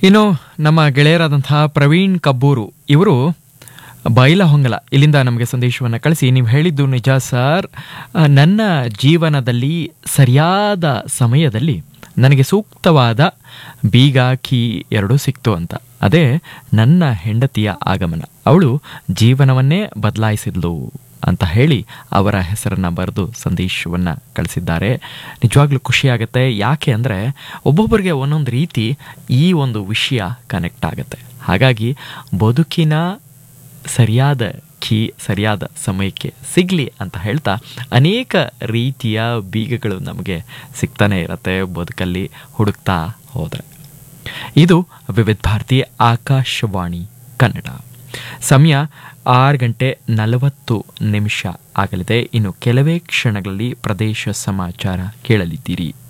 ಇನ್ನು ನಮ್ಮ ಗೆಳೆಯರಾದಂತಹ ಪ್ರವೀಣ್ ಕಬ್ಬೂರು ಇವರು ಬೈಲಹೊಂಗಲ ಇಲ್ಲಿಂದ ನಮಗೆ ಸಂದೇಶವನ್ನು ಕಳಿಸಿ ನೀವು ಹೇಳಿದ್ದು ನಿಜ ಸರ್ ಆ, ನನ್ನ ಜೀವನದಲ್ಲಿ ಸರಿಯಾದ ಸಮಯದಲ್ಲಿ ನನಗೆ ಸೂಕ್ತವಾದ ಬೀಗ ಕೀ ಎರಡೂ ಸಿಕ್ತು ಅಂತ ಅದೇ ನನ್ನ ಹೆಂಡತಿಯ ಆಗಮನ ಅವಳು ಜೀವನವನ್ನೇ ಬದಲಾಯಿಸಿದ್ಲು ಅಂತ ಹೇಳಿ ಅವರ ಹೆಸರನ್ನ ಬರೆದು ಸಂದೇಶವನ್ನ ಕಳಿಸಿದ್ದಾರೆ ನಿಜವಾಗ್ಲೂ ಖುಷಿಯಾಗುತ್ತೆ ಯಾಕೆ ಅಂದರೆ ಒಬ್ಬೊಬ್ಬರಿಗೆ ಒಂದೊಂದು ರೀತಿ ಈ ಒಂದು ವಿಷಯ ಕನೆಕ್ಟ್ ಆಗುತ್ತೆ ಹಾಗಾಗಿ ಬದುಕಿನ ಸರಿಯಾದ ಕೀ ಸರಿಯಾದ ಸಮಯಕ್ಕೆ ಸಿಗಲಿ ಅಂತ ಹೇಳ್ತಾ ಅನೇಕ ರೀತಿಯ ಬೀಗಗಳು ನಮಗೆ ಸಿಗ್ತಾನೆ ಇರತ್ತೆ ಬದುಕಲ್ಲಿ ಹುಡುಕ್ತಾ ಹೋದರೆ ಇದು ವಿವಿಧ ಭಾರತಿ ಆಕಾಶವಾಣಿ ಕನ್ನಡ ಸಮಯ ಆರು ಗಂಟೆ ನಲವತ್ತು ನಿಮಿಷ ಆಗಲಿದೆ ಇನ್ನು ಕೆಲವೇ ಕ್ಷಣಗಳಲ್ಲಿ ಪ್ರದೇಶ ಸಮಾಚಾರ ಕೇಳಲಿದ್ದೀರಿ